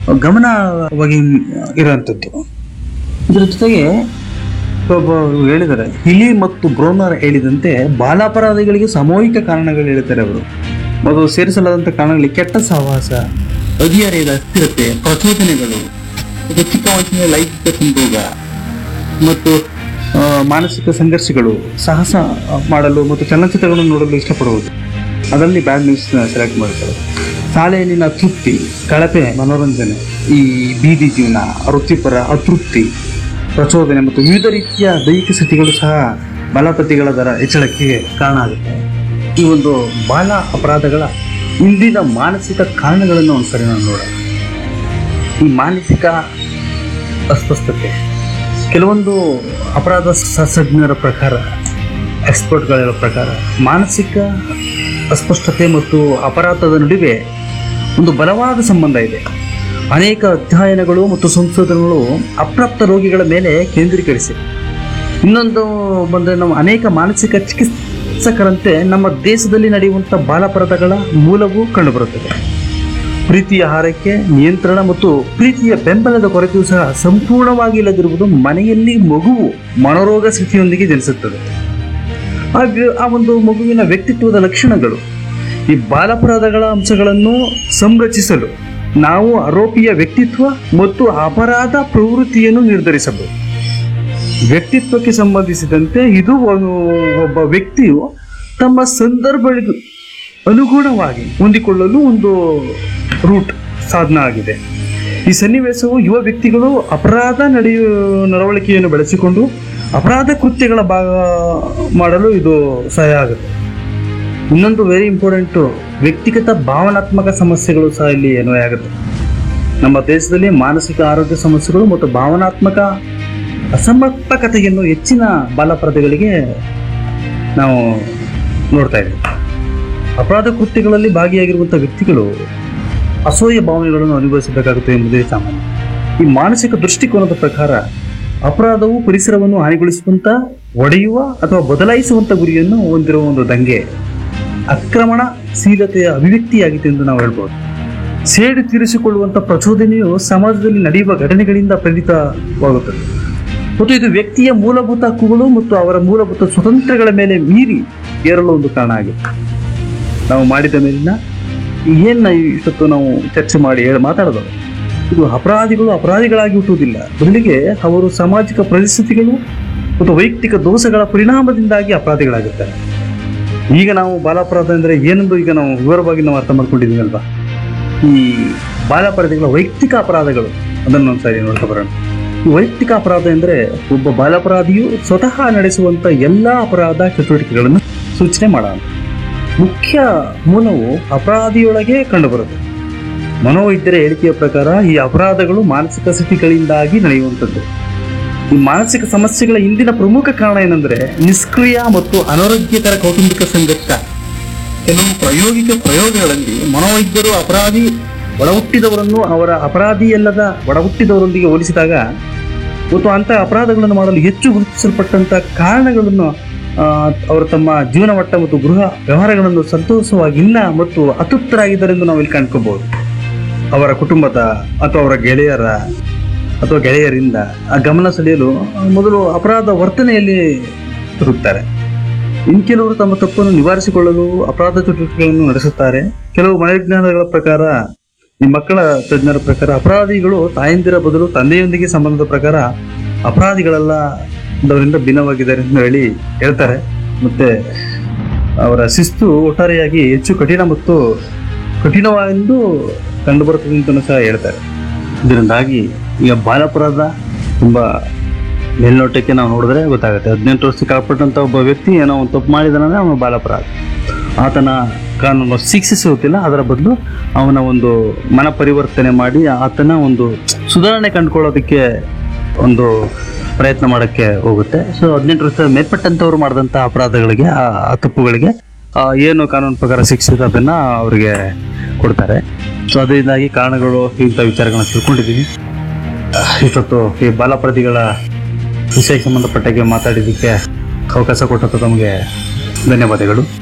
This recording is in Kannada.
ಗಮನವಾಗಿ ಇರುವಂಥದ್ದು ಇದರ ಜೊತೆಗೆ ಒಬ್ಬ ಹೇಳಿದ್ದಾರೆ ಹಿಲಿ ಮತ್ತು ಬ್ರೋನರ್ ಹೇಳಿದಂತೆ ಬಾಲಾಪರಾಧಿಗಳಿಗೆ ಸಾಮೂಹಿಕ ಕಾರಣಗಳು ಹೇಳ್ತಾರೆ ಅವರು ಮೊದಲು ಸೇರಿಸಲಾದಂಥ ಕಾರಣಗಳಲ್ಲಿ ಕೆಟ್ಟ ಸಹವಾಸ ಹದಿಹರೆಯದ ಅಸ್ಥಿರತೆ ಪ್ರಚೋದನೆಗಳು ಮತ್ತು ಚಿಕ್ಕ ವಯಸ್ಸಿನ ಲೈಂಗಿಕ ಸಂಭೋಗ ಮತ್ತು ಆ, ಮಾನಸಿಕ ಸಂಘರ್ಷಗಳು ಸಾಹಸ ಮಾಡಲು ಮತ್ತು ಚಲನಚಿತ್ರಗಳನ್ನು ನೋಡಲು ಇಷ್ಟಪಡುವುದು ಅದರಲ್ಲಿ ಬ್ಯಾಡ್ ನ್ಯೂಸ್ ಸೆಲೆಕ್ಟ್ ಮಾಡ್ತಾರೆ ಶಾಲೆಯಲ್ಲಿನ ತೃಪ್ತಿ ಕಳಪೆ ಮನೋರಂಜನೆ ಈ ಬೀದಿ ಜೀವನ ವೃತ್ತಿಪರ ಅತೃಪ್ತಿ ಪ್ರಚೋದನೆ ಮತ್ತು ವಿವಿಧ ರೀತಿಯ ದೈಹಿಕ ಸ್ಥಿತಿಗಳು ಸಹ ಬಲಪತಿಗಳ ದರ ಹೆಚ್ಚಳಕ್ಕೆ ಕಾರಣ ಆಗುತ್ತೆ ಈ ಒಂದು ಬಾಲ ಅಪರಾಧಗಳ ಇಂದಿನ ಮಾನಸಿಕ ಕಾರಣಗಳನ್ನು ಒಂದ್ಸರಿ ನಾವು ನೋಡೋಣ ಈ ಮಾನಸಿಕ ಅಸ್ವಸ್ಥತೆ ಕೆಲವೊಂದು ಅಪರಾಧ ಸಜ್ಞರ ಪ್ರಕಾರ ಎಕ್ಸ್ಪರ್ಟ್ಗಳ ಪ್ರಕಾರ ಮಾನಸಿಕ ಅಸ್ಪಷ್ಟತೆ ಮತ್ತು ಅಪರಾಧದ ನಡುವೆ ಒಂದು ಬಲವಾದ ಸಂಬಂಧ ಇದೆ ಅನೇಕ ಅಧ್ಯಯನಗಳು ಮತ್ತು ಸಂಶೋಧನೆಗಳು ಅಪ್ರಾಪ್ತ ರೋಗಿಗಳ ಮೇಲೆ ಕೇಂದ್ರೀಕರಿಸಿವೆ ಇನ್ನೊಂದು ಬಂದರೆ ನಾವು ಅನೇಕ ಮಾನಸಿಕ ಚಿಕಿತ್ಸಕರಂತೆ ನಮ್ಮ ದೇಶದಲ್ಲಿ ನಡೆಯುವಂಥ ಬಾಲಾಪರಾಧಗಳ ಮೂಲವೂ ಕಂಡುಬರುತ್ತದೆ ಪ್ರೀತಿಯ ಹಾರೈಕೆ ನಿಯಂತ್ರಣ ಮತ್ತು ಪ್ರೀತಿಯ ಬೆಂಬಲದ ಕೊರತೆಯೂ ಸಹ ಸಂಪೂರ್ಣವಾಗಿ ಇಲ್ಲದಿರುವುದು ಮನೆಯಲ್ಲಿ ಮಗುವು ಮನೋರೋಗ ಸ್ಥಿತಿಯೊಂದಿಗೆ ಜನಿಸುತ್ತದೆ ಆ ವ್ಯ- ಆ ಒಂದು ಮಗುವಿನ ವ್ಯಕ್ತಿತ್ವದ ಲಕ್ಷಣಗಳು ಈ ಬಾಲಾಪರಾಧಗಳ ಅಂಶಗಳನ್ನು ಸಂರಚಿಸಲು ನಾವು ಆರೋಪಿಯ ವ್ಯಕ್ತಿತ್ವ ಮತ್ತು ಅಪರಾಧ ಪ್ರವೃತ್ತಿಯನ್ನು ನಿರ್ಧರಿಸಬಹುದು ವ್ಯಕ್ತಿತ್ವಕ್ಕೆ ಸಂಬಂಧಿಸಿದಂತೆ ಇದು ಒಂದು ಒಬ್ಬ ವ್ಯಕ್ತಿಯು ತಮ್ಮ ಸಂದರ್ಭಗಳಿಗೆ ಅನುಗುಣವಾಗಿ ಹೊಂದಿಕೊಳ್ಳಲು ಒಂದು ರೂಟ್ ಸಾಧನ ಆಗಿದೆ ಈ ಸನ್ನಿವೇಶವು ಯುವ ವ್ಯಕ್ತಿಗಳು ಅಪರಾಧ ನಡೆಯು ನಡವಳಿಕೆಯನ್ನು ಬೆಳೆಸಿಕೊಂಡು ಅಪರಾಧ ಕೃತ್ಯಗಳ ಭಾಗ ಮಾಡಲು ಇದು ಸಹಾಯ ಆಗುತ್ತೆ ಇನ್ನೊಂದು ವೆರಿ ಇಂಪಾರ್ಟೆಂಟು ವ್ಯಕ್ತಿಗತ ಭಾವನಾತ್ಮಕ ಸಮಸ್ಯೆಗಳು ಸಹ ಇಲ್ಲಿ ಅನ್ವಯ ಆಗುತ್ತೆ ನಮ್ಮ ದೇಶದಲ್ಲಿ ಮಾನಸಿಕ ಆರೋಗ್ಯ ಸಮಸ್ಯೆಗಳು ಮತ್ತು ಭಾವನಾತ್ಮಕ ಅಸಮರ್ಪಕತೆಯನ್ನು ಹೆಚ್ಚಿನ ಬಾಲಾಪರಾಧಿಗಳಿಗೆ ನಾವು ನೋಡ್ತಾ ಇದ್ದೀವಿ ಅಪರಾಧ ಕೃತ್ಯಗಳಲ್ಲಿ ಭಾಗಿಯಾಗಿರುವಂಥ ವ್ಯಕ್ತಿಗಳು ಅಸೂಯ ಭಾವನೆಗಳನ್ನು ಅನುಭವಿಸಬೇಕಾಗುತ್ತೆ ಎಂಬುದೇ ಸಾಮಾನ್ಯ ಈ ಮಾನಸಿಕ ದೃಷ್ಟಿಕೋನದ ಪ್ರಕಾರ ಅಪರಾಧವು ಪರಿಸರವನ್ನು ಹಾನಿಗೊಳಿಸುವಂತ ಒಡೆಯುವ ಅಥವಾ ಬದಲಾಯಿಸುವಂತ ಗುರಿಯನ್ನು ಹೊಂದಿರುವ ಒಂದು ದಂಗೆ ಆಕ್ರಮಣಶೀಲತೆಯ ಅಭಿವ್ಯಕ್ತಿಯಾಗಿದೆ ಎಂದು ನಾವು ಹೇಳ್ಬೋದು ಸೇಡು ತೀರಿಸಿಕೊಳ್ಳುವಂತ ಪ್ರಚೋದನೆಯು ಸಮಾಜದಲ್ಲಿ ನಡೆಯುವ ಘಟನೆಗಳಿಂದ ಪ್ರೇರಿತವಾಗುತ್ತದೆ ಮತ್ತು ಇದು ವ್ಯಕ್ತಿಯ ಮೂಲಭೂತ ಹಕ್ಕುಗಳು ಮತ್ತು ಅವರ ಮೂಲಭೂತ ಸ್ವತಂತ್ರಗಳ ಮೇಲೆ ಮೀರಿ ಏರಲು ಒಂದು ಕಾರಣ ಆಗಿದೆ ನಾವು ಮಾಡಿದ ಮೇಲಿನ ಏನ ಇಷ್ಟೊತ್ತು ನಾವು ಚರ್ಚೆ ಮಾಡಿ ಹೇಳಿ ಮಾತಾಡೋದು ಇದು ಅಪರಾಧಿಗಳು ಅಪರಾಧಿಗಳಾಗಿ ಹುಟ್ಟುವುದಿಲ್ಲ ಬದಲಿಗೆ ಅವರು ಸಾಮಾಜಿಕ ಪರಿಸ್ಥಿತಿಗಳು ಮತ್ತು ವೈಯಕ್ತಿಕ ದೋಷಗಳ ಪರಿಣಾಮದಿಂದಾಗಿ ಅಪರಾಧಿಗಳಾಗುತ್ತಾರೆ ಈಗ ನಾವು ಬಾಲಾಪರಾಧ ಅಂದರೆ ಏನೆಂದು ಈಗ ನಾವು ವಿವರವಾಗಿ ನಾವು ಅರ್ಥ ಮಾಡ್ಕೊಂಡಿದ್ದೀವಿ ಅಲ್ವಾ ಈ ಬಾಲಾಪರಾಧಿಗಳ ವೈಯಕ್ತಿಕ ಅಪರಾಧಗಳು ಅದನ್ನು ಒಂದ್ಸರಿ ನೋಡ್ತಾ ಬರೋಣ ಈ ವೈಯಕ್ತಿಕ ಅಪರಾಧ ಎಂದರೆ ಒಬ್ಬ ಬಾಲಾಪರಾಧಿಯು ಸ್ವತಃ ನಡೆಸುವಂತ ಎಲ್ಲ ಅಪರಾಧ ಚಟುವಟಿಕೆಗಳನ್ನು ಸೂಚನೆ ಮಾಡೋಣ ಮುಖ್ಯ ಮೂಲವು ಅಪರಾಧಿಯೊಳಗೆ ಕಂಡುಬರುತ್ತೆ ಮನೋವೈದ್ಯರ ಹೇಳಿಕೆಯ ಪ್ರಕಾರ ಈ ಅಪರಾಧಗಳು ಮಾನಸಿಕ ಸ್ಥಿತಿಗಳಿಂದಾಗಿ ನಡೆಯುವಂಥದ್ದು ಈ ಮಾನಸಿಕ ಸಮಸ್ಯೆಗಳ ಹಿಂದಿನ ಪ್ರಮುಖ ಕಾರಣ ಏನಂದ್ರೆ ನಿಷ್ಕ್ರಿಯ ಮತ್ತು ಅನಾರೋಗ್ಯಕರ ಕೌಟುಂಬಿಕ ಸಂಘರ್ಷ ಕೆಲವು ಪ್ರಾಯೋಗಿಕ ಪ್ರಯೋಗಗಳಲ್ಲಿ ಮನೋವೈದ್ಯರು ಅಪರಾಧಿ ಒಳಹುಟ್ಟಿದವರನ್ನು ಅವರ ಅಪರಾಧಿಯಲ್ಲದ ಒಳಹುಟ್ಟಿದವರೊಂದಿಗೆ ಹೋಲಿಸಿದಾಗ ಮತ್ತು ಅಂಥ ಅಪರಾಧಗಳನ್ನು ಮಾಡಲು ಹೆಚ್ಚು ಗುರುತಿಸಲ್ಪಟ್ಟಂಥ ಕಾರಣಗಳನ್ನು ಆ, ಅವರು ತಮ್ಮ ಜೀವನ ಮಟ್ಟ ಮತ್ತು ಗೃಹ ವ್ಯವಹಾರಗಳನ್ನು ಸಂತೋಷವಾಗಿಲ್ಲ ಮತ್ತು ಅತೃಪ್ತರಾಗಿದ್ದಾರೆಂದು ನಾವು ಇಲ್ಲಿ ಕಂಡ್ಕೋಬಹುದು ಅವರ ಕುಟುಂಬದ ಅಥವಾ ಅವರ ಗೆಳೆಯರ ಅಥವಾ ಗೆಳೆಯರಿಂದ ಆ ಗಮನ ಸೆಳೆಯಲು ಆ, ಮೊದಲು ಅಪರಾಧ ವರ್ತನೆಯಲ್ಲಿ ತೊಡಗುತ್ತಾರೆ ಇನ್ನು ಕೆಲವರು ತಮ್ಮ ತಪ್ಪನ್ನು ನಿವಾರಿಸಿಕೊಳ್ಳಲು ಅಪರಾಧ ಚಟುವಟಿಕೆಗಳನ್ನು ನಡೆಸುತ್ತಾರೆ ಕೆಲವು ಮನೋವಿಜ್ಞಾನಗಳ ಪ್ರಕಾರ ಈ ಮಕ್ಕಳ ತಜ್ಞರ ಪ್ರಕಾರ ಅಪರಾಧಿಗಳು ತಾಯಂದಿರ ಬದಲು ತಂದೆಯೊಂದಿಗೆ ಸಂಬಂಧದ ಪ್ರಕಾರ ಅಪರಾಧಿಗಳೆಲ್ಲ ಅವರಿಂದ ಭಿನ್ನವಾಗಿದ್ದಾರೆ ಎಂದು ಹೇಳಿ ಹೇಳ್ತಾರೆ ಮತ್ತೆ ಅವರ ಶಿಸ್ತು ಒಟ್ಟಾರೆಯಾಗಿ ಹೆಚ್ಚು ಕಠಿಣ ಮತ್ತು ಕಠಿಣವೆಂದು ಕಂಡುಬರುತ್ತದೆ ಅಂತಲೂ ಸಹ ಹೇಳ್ತಾರೆ ಇದರಿಂದಾಗಿ ಈಗ ಬಾಲಾಪರಾಧ ತುಂಬ ಮೇಲ್ನೋಟಕ್ಕೆ ನಾವು ನೋಡಿದ್ರೆ ಗೊತ್ತಾಗುತ್ತೆ ಹದಿನೆಂಟು ವರ್ಷಕ್ಕೆ ಒಳಪಟ್ಟಂಥ ಒಬ್ಬ ವ್ಯಕ್ತಿ ಏನೋ ಒಂದು ತಪ್ಪು ಮಾಡಿದಾನಂದ್ರೆ ಅವನು ಬಾಲಾಪರಾಧ ಆತನ ಕಾನೂನು ಶಿಕ್ಷಿಸುತ್ತಿಲ್ಲ ಅದರ ಬದಲು ಅವನ ಒಂದು ಮನ ಪರಿವರ್ತನೆ ಮಾಡಿ ಆತನ ಒಂದು ಸುಧಾರಣೆ ಕಂಡುಕೊಳ್ಳೋದಕ್ಕೆ ಒಂದು ಪ್ರಯತ್ನ ಮಾಡೋಕ್ಕೆ ಹೋಗುತ್ತೆ ಸೊ ಹದಿನೆಂಟು ವರ್ಷ ಮೇಲ್ಪಟ್ಟಂಥವ್ರು ಮಾಡಿದಂಥ ಅಪರಾಧಗಳಿಗೆ ಆ ಆ ತಪ್ಪುಗಳಿಗೆ ಆ, ಏನು ಕಾನೂನು ಪ್ರಕಾರ ಶಿಕ್ಷೆ ಇದೆ ಅದನ್ನ ಅವರಿಗೆ ಕೊಡ್ತಾರೆ ಸೊ ಅದರಿಂದಾಗಿ ಕಾರಣಗಳು ಇಂಥ ವಿಚಾರಗಳನ್ನ ತಿಳ್ಕೊಂಡಿದ್ದೀವಿ ಆ, ಇಷ್ಟೊತ್ತು ಈ ಬಾಲಾಪರಾಧಿಗಳ ವಿಷಯಕ್ಕೆ ಸಂಬಂಧಪಟ್ಟಾಗೆ ಮಾತಾಡಿದ್ದಕ್ಕೆ ಅವಕಾಶ ಕೊಟ್ಟದ್ದು ತಮಗೆ ಧನ್ಯವಾದಗಳು